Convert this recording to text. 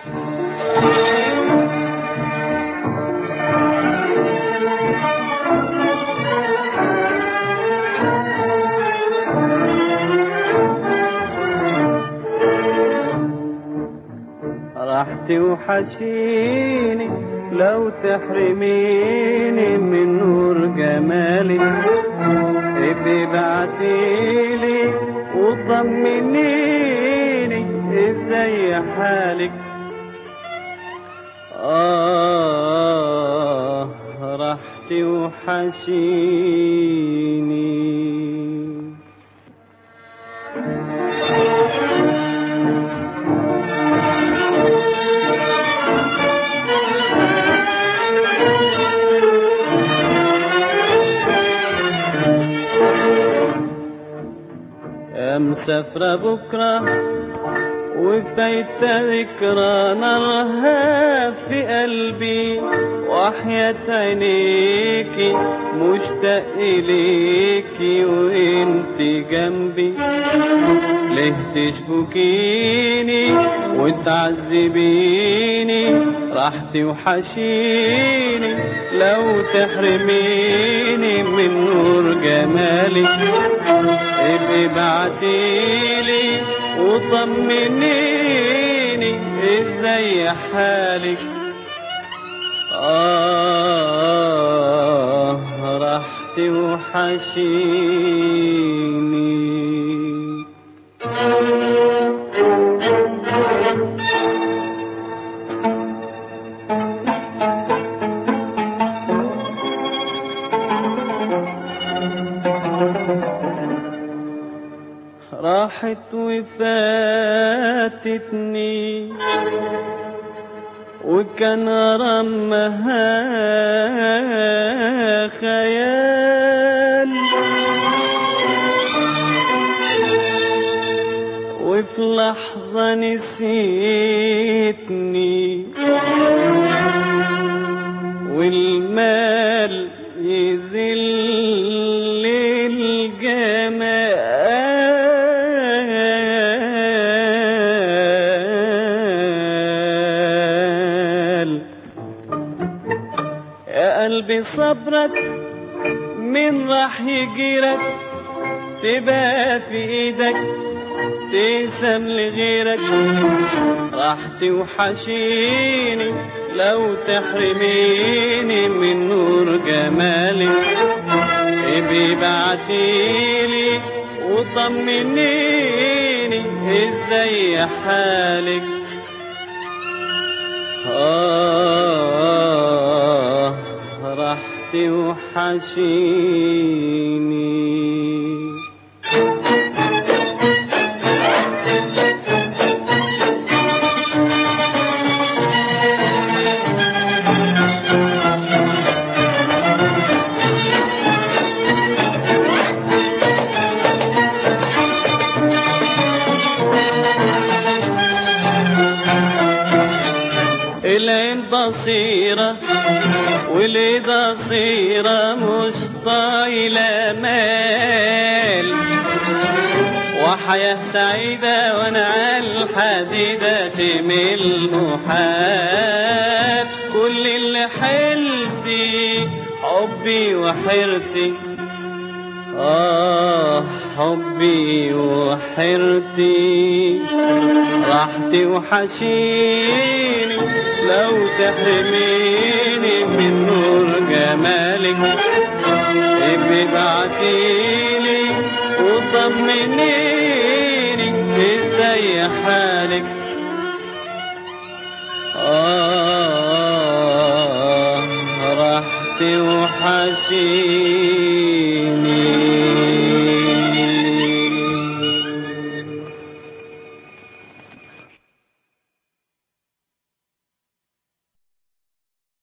راح توحشيني لو تحرميني من نور جمالك ابقي بعتيلي وطمنيني ازاي حالك آه راح توحشيني يا مسافرة بكرة وفايت ذكرى نارها في قلبي وحياة عينيكي مشتاق إليكي وانت جنبي ليه تشبكيني وتعذبيني راح توحشيني لو تحرميني من نور جمالك ابقي بعتيلي وطمنيني ازاي حالك آه راح توحشيني راحت وفاتتني وكان رمها خيال وفي لحظة نسيتني والمال يذل الجمال يا قلبي صبرك من راح يجيرك تبقى في ايدك تقسم لغيرك راح توحشيني لو تحرميني من نور جمالك ابي بعتيلي وطمنيني ازاي حالك آه راح توحشيني العين بصيرة والإيد صيرة مش طايلة مال وحياة سعيدة وانا على الحديدة تمل محال كل اللي حلتي حبي وحيرتي آه حبي وحيرتي راح توحشيني لو تحرميني من نور جمالك ابقي بعتيلي وطمنيني ازاي حالك آه راح توحشيني